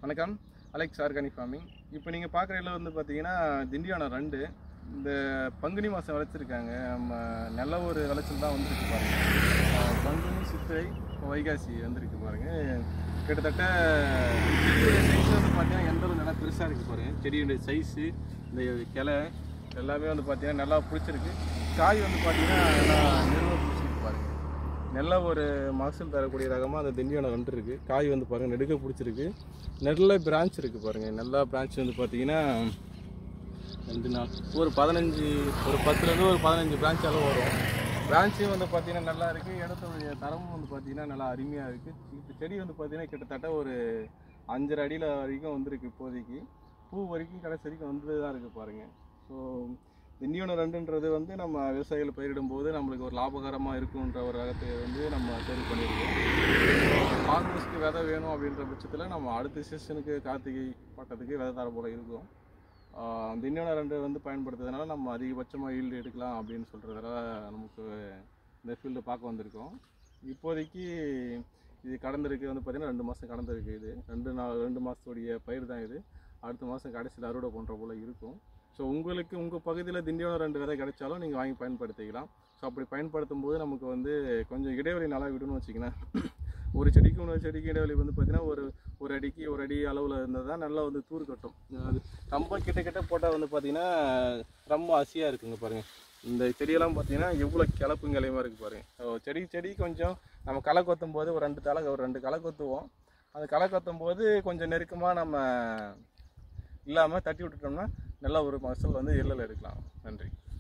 வணக்கம் Alex organic farming இப்போ நீங்கள் பார்க்குற இடம் வந்து பார்த்தீங்கன்னா திண்டிவனம் ரெண்டு இந்த பங்குனி மாதம் விளைச்சிருக்காங்க நம்ம நல்ல ஒரு விளைச்சல் தான் வந்திருக்கு பாருங்க அஹ் பங்குனி சித்திரை வைகாசி வந்திருக்கு பாருங்க கிட்டத்தட்ட செடியோட சைஸ் வந்து பார்த்தீங்கன்னா எந்த அளவு நல்லா பெருசாக இருக்குது பாருங்க செடியோட சைஸு இந்த கிளை எல்லாமே வந்து பார்த்தீங்கன்னா நல்லா பிடிச்சிருக்கு காய் வந்து பார்த்தீங்கன்னா நல்லா நிறுவ பிடிச்சிருக்கு பாருங்க நல்ல ஒரு மகசூல் தரக்கூடிய ரகமாக அந்த திண்டிவனம் ரெண்டு இருக்குது காய் வந்து பாருங்கள் நெடுக்க பிடிச்சிருக்கு நல்ல பிரான்ச் இருக்குது பாருங்கள் நல்லா பிரான்ச் வந்து பார்த்தீங்கன்னா ரெண்டு நாள் ஒரு பதினஞ்சு ஒரு பத்துலேருந்து ஒரு பதினஞ்சு பிரான்ச் அளவு வரும் பிரான்ச்சும் வந்து பார்த்தீங்கன்னா நல்லா இருக்குது இடத்துடைய தரமும் வந்து பார்த்தீங்கன்னா நல்லா அருமையாக இருக்குது இப்போ செடி வந்து பார்த்தீங்கன்னா கிட்டத்தட்ட ஒரு அஞ்சரை அடியில் வரைக்கும் வந்திருக்கு இப்போதைக்கு பூ வரைக்கும் கடைசி வரைக்கும் வந்து தான் இருக்குது பாருங்கள் ஸோ திண்டிவனம் ரெண்டுன்றது வந்து நம்ம விவசாயிகள் பயிரிடும்போது நம்மளுக்கு ஒரு லாபகரமாக இருக்குன்ற ஒரு ரகத்தை வந்து நம்ம தேர்வு பண்ணியிருக்கோம் ஃபார்மர்ஸ்க்கு விதை வேணும் அப்படின்ற பட்சத்தில் நம்ம அடுத்த சீசனுக்கு கார்த்திகை பட்டத்துக்கு விதை தர போல இருக்கும் ஆஹ் திண்டிவனம் ரெண்டு வந்து பயன்படுத்துறதுனால நம்ம அதிகபட்சமாக ஈல்டு எடுக்கலாம் அப்படின்னு சொல்கிறதுனால நமக்கு இந்த ஃபீல்டு பார்க்க வந்திருக்கோம் இப்போதைக்கு இது கடந்திருக்கு வந்து பார்த்திங்கன்னா ரெண்டு மாதம் கடந்திருக்கு இது ரெண்டு நாள் ரெண்டு மாதத்துடைய பயிர் தான் இது அடுத்த மாதம் கடைசியில் அறுவடை பண்ணுற போல் இருக்கும் ஸோ உங்களுக்கு உங்கள் பகுதியில் திண்டிவனம் ரெண்டு விதை கிடைச்சாலும் நீங்கள் வாங்கி பயன்படுத்திக்கலாம் ஸோ அப்படி பயன்படுத்தும் போது நமக்கு வந்து கொஞ்சம் இடைவெளி நல்லா விடணும்னு வச்சிங்கன்னா ஒரு செடிக்கு இன்னொரு செடிக்கு இடைவெளி வந்து பார்த்திங்கன்னா ஒரு ஒரு அடிக்கு ஒரு அடி அளவில் இருந்தால் தான் நல்லா வந்து தூர் கட்டும் அது ரொம்ப கிட்ட கிட்ட போட்டால் வந்து பார்த்திங்கன்னா ரொம்ப அசியாக இருக்குங்க பாருங்கள் இந்த செடியெல்லாம் பார்த்தீங்கன்னா எவ்வளோ கிளப்பு கிளையமாக இருக்குது பாருங்கள் ஸோ செடி செடி கொஞ்சம் நம்ம களை கொத்தும் போது ஒரு ரெண்டு தலை ஒரு ரெண்டு களை கொத்துவோம் அந்த களை கொத்தும் போது கொஞ்சம் நெருக்கமாக நம்ம இல்லாமல் தட்டி விட்டுட்டோம்னா நல்ல ஒரு மகசூல் வந்து எள்ளில் எடுக்கலாம் நன்றி